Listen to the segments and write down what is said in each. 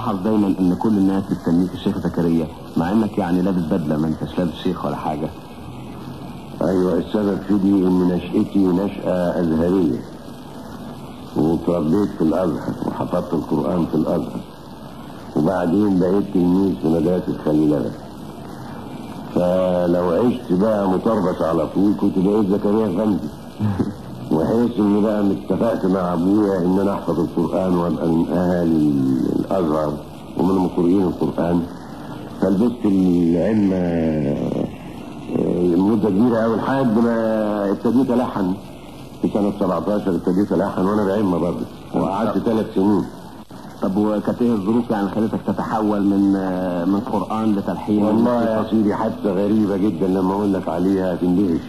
بنلاحظ دايما ان كل الناس بتسميك الشيخ زكريا مع انك يعني لابس بدله ما انتش لابس شيخ ولا حاجه ايوه السبب في دي ان نشأتي نشأة ازهرية وتربيت في الازهر وحفظت القرآن في الازهر وبعدين بقيت تلميذ في مدرسة خليل فلو عشت بقى متربص على طول كنت بقيت زكريا غمدي وحيث ان بقى اتفقت مع ابويا ان انا احفظ القرآن وابقى من اهل الازهر ومن مقرئين القرآن فلبست العلم لمدة كبيرة أوي لحد ما ابتديت ألحن في سنة 17 ابتديت ألحن وأنا بعمة برضه وقعدت ثلاث سنين طب وكانت ايه الظروف يعني خلتك تتحول من آه، من قران لتلحين والله يا سيدي حادثة غريبة جدا لما أقول لك عليها تندهش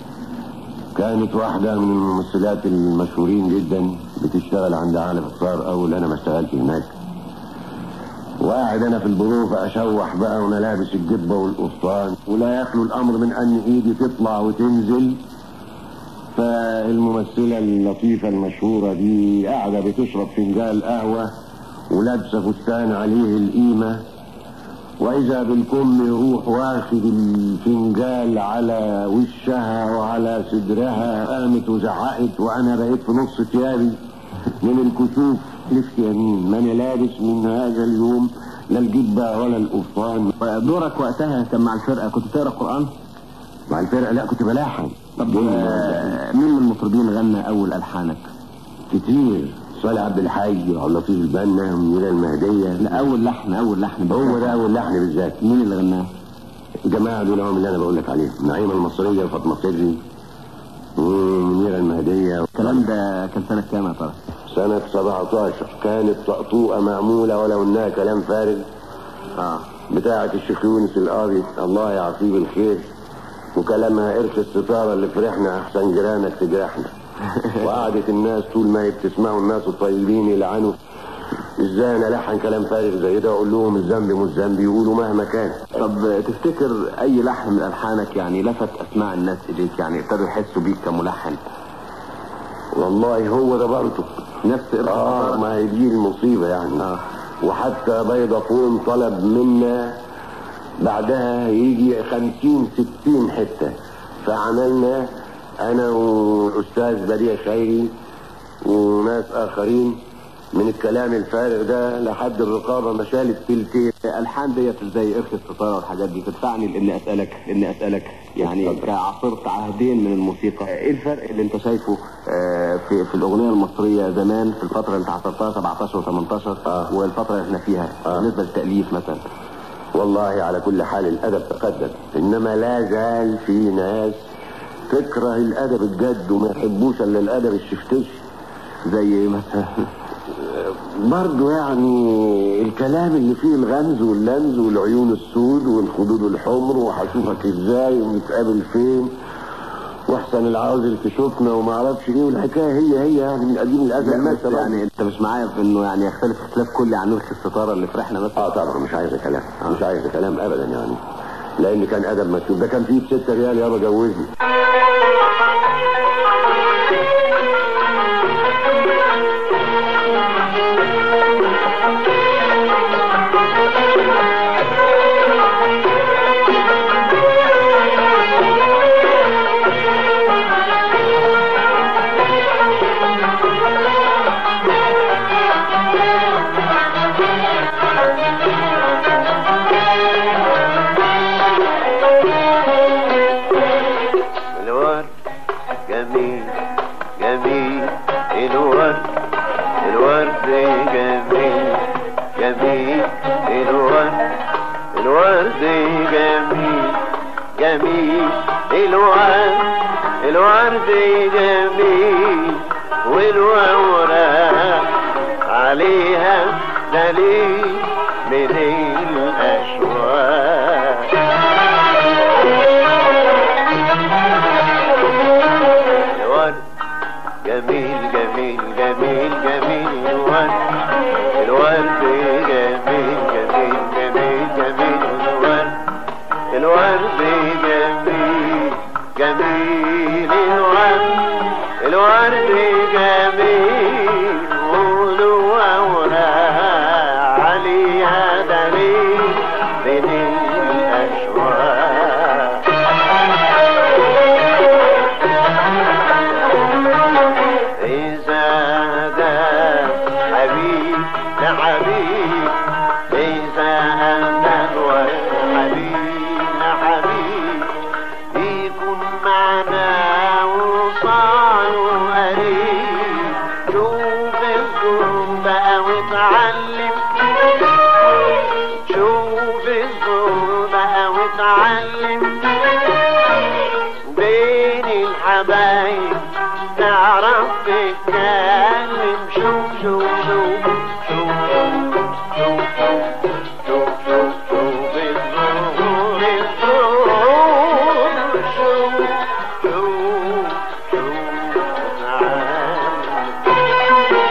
كانت واحدة من الممثلات المشهورين جدا بتشتغل عند عالم الصار أول أنا ما اشتغلت هناك وقاعد انا في البروفة اشوح بقى وانا لابس الجبة والقفطان ولا يخلو الامر من ان ايدي تطلع وتنزل فالممثلة اللطيفة المشهورة دي قاعدة بتشرب فنجان قهوة ولابسة فستان عليه القيمة واذا بالكم يروح واخد الفنجال على وشها وعلى صدرها قامت وزعقت وانا بقيت في نص ثيابي من الكسوف لفت يمين ما انا لابس من هذا اليوم لا الجبة ولا القفطان دورك وقتها كان مع الفرقه كنت تقرا قران مع الفرقة لا كنت بلاحن طب آه، مين من المطربين غنى اول الحانك كتير صالح عبد الحي وعبد اللطيف البنا ومنيرة المهدية لا اول لحن اول لحن هو ده اول لحن بالذات مين اللي غناه الجماعة دول هم اللي انا بقول لك عليهم نعيمة المصرية وفاطمة سري ومنيرة المهدية الكلام ده كان سنه كام يا ترى سنة 17 كانت طقطوقة معمولة ولو انها كلام فارغ اه بتاعة الشيخ يونس القاضي الله يعطيه بالخير وكلامها ارث الستارة اللي فرحنا احسن جيرانك تجرحنا وقعدت الناس طول ما هي بتسمعوا الناس الطيبين يلعنوا ازاي انا لحن كلام فارغ زي ده اقول لهم الذنب مش ذنب يقولوا مهما كان طب تفتكر اي لحن من الحانك يعني لفت اسماع الناس اليك يعني ابتدوا يحسوا بيك كملحن والله هو ده برضه نفس اه ما هي دي المصيبة يعني آه. وحتى بيضة فون طلب منا بعدها يجي خمسين ستين حتة فعملنا انا والاستاذ بديع خيري وناس اخرين من الكلام الفارغ ده لحد الرقابة ما شالت تلتين الالحان ديت زي ارخ الستاره والحاجات دي تدفعني لاني اسالك اني اسالك يعني اتفضل. كعاصرت عهدين من الموسيقى ايه الفرق اللي انت شايفه آه، في في الاغنيه المصريه زمان في الفتره اللي انت عاصرتها 17 و18 آه. والفتره اللي احنا فيها آه. بالنسبه للتاليف مثلا والله على كل حال الادب تقدم انما لا زال في ناس تكره الادب الجد وما يحبوش الا الادب الشفتش زي ايه مثلا برضه يعني الكلام اللي فيه الغمز واللمز والعيون السود والخدود الحمر وهشوفك ازاي ونتقابل فين واحسن العاوزل تشوفنا وما اعرفش ايه والحكايه هي هي يعني من قديم الازل لا، بس مثلا يعني انت مش معايا في انه يعني يختلف اختلاف كلي عن ارخ الستاره اللي فرحنا مثلا اه طبعا مش عايز كلام مش عايز كلام ابدا يعني لان كان ادب مكتوب ده كان فيه بستة ريال يابا جوزني الورد جميل جميل الورد الورد جميل جميل الورد الورد جميل جميل الورد الورد جميل والورق عليها دليل من الأشواق الورد جميل جميل جميل جميل الورد الورد جميل جميل جميل جميل الورد الورد جميل جميل الورد الورد جميل وله أوراق عليه معانا وصاروا قريب شوف الظلم بقى واتعلم شوف الظلم بقى واتعلم بين الحبايب تعرف تتكلم شوف شوف شوف شوف شوف شوف شوف شوف شوف الظهور الظهور شوف شوف شوف تعال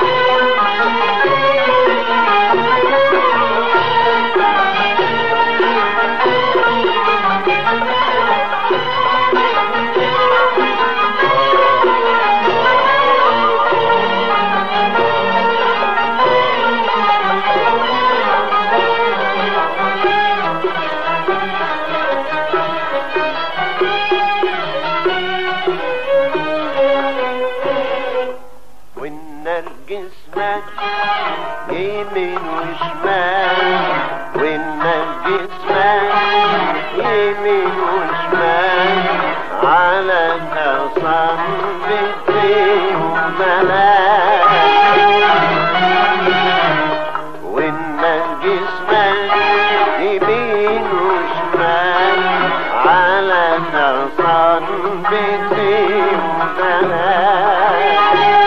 والنرجس مات يمين وشمال والنرجس مات يمين وشمال على تصم وملاك والنرجس مات يمين وشمال على تصم وملاك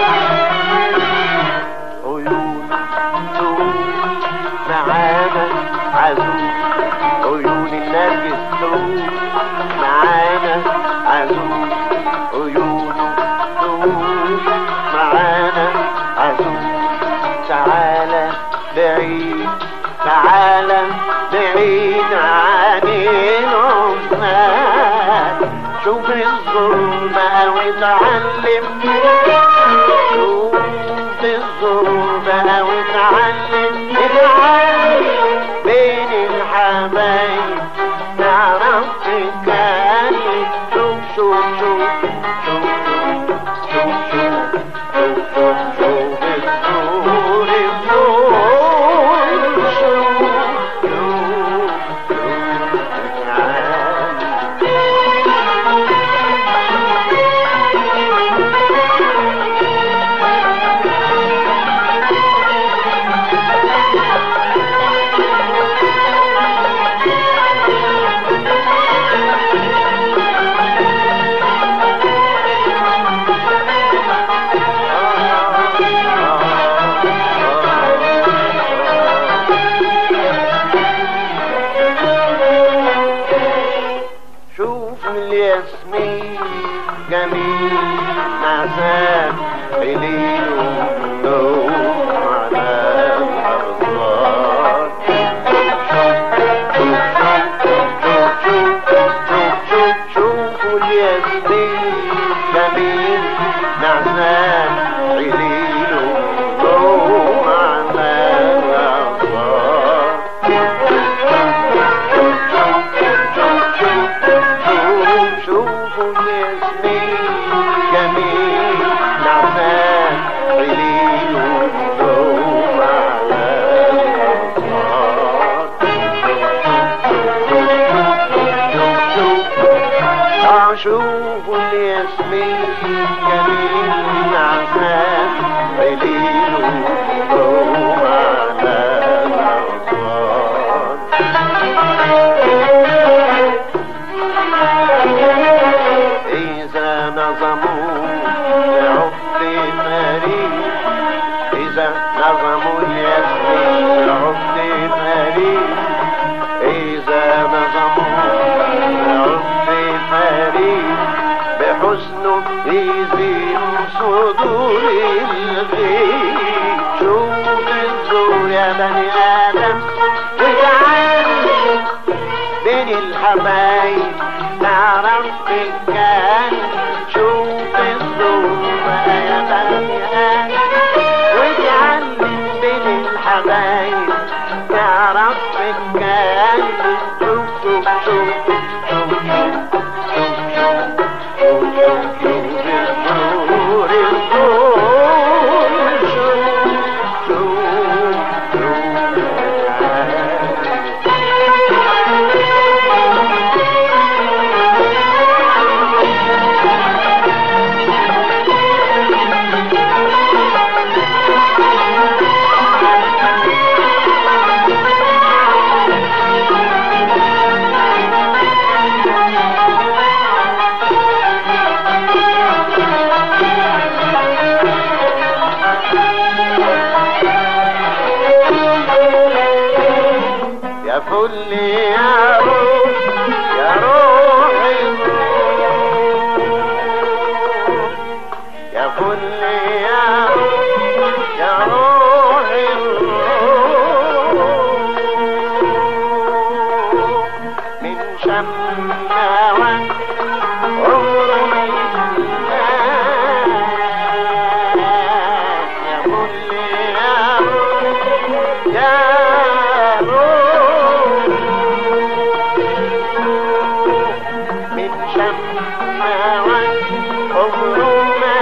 عيون تقول معانا عزوز عيون النرجس تقول معانا عزوز عيون تقول معانا عزوز تعالى بعيد تعالى بعيد عن العمال شوف الظلمة واتعلم شوف الظلمة واتعلم اتعلم بين الحبايب تعرف تتكلم شوف شوف شوف شوف شوف شوف شوف شوف شوف الظهور الظهور شوف شوف شوف تعال شوف الياسمين جميل نعسان بليل ونوم على الأرض شوفوا الياسمين جميل نعسان بليل ونوم على الأرض شوفوا الياسمين جميل نعمان عليل ونوم على الأرض شوفوا الياسمين جميل نعمان عليل ونوم على الأرض إذا نظموا لعبد فريد إذا نظموا الياسمين لعبد فريد إذا نظموا لعبد فريد بحسن يزيل صدور الغيب شوف الزور يا بني آدم وتعالوا بين الحبايب تعرف تتكلم شوف الظلمة يا بني آدم وتعلم بين الحبايب تعرف تتكلم شوف شوف شوف شوف شوف شوف شوف شوف الظهور الظهور شوف شوف شوف لي يا روح يا روح الروح يا كل يا روح يا روح الروح من شم هواك عمره ما يتنام يا كل يا روح يا روح من شم هواك عمره ما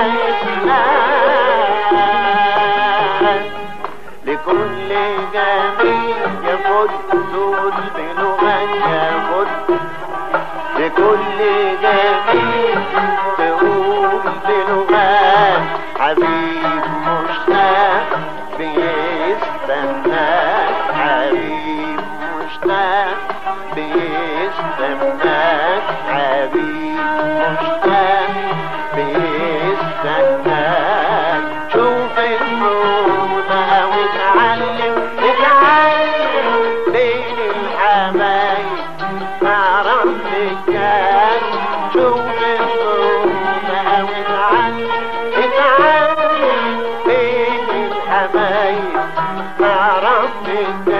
يتنام لكل جميل يفد ذول بلغة يفد لكل جميل تقول بلغات حبيب مشتاق بيستناك حبيب مشتاق بيستناك حبيب مشتاق بيستناك شوف الروضة واتعلم اتعلم بين الحبايب تعرف تتكلم شوف الروضة واتعلم اتعلم بين الحبايب تعرف تتكلم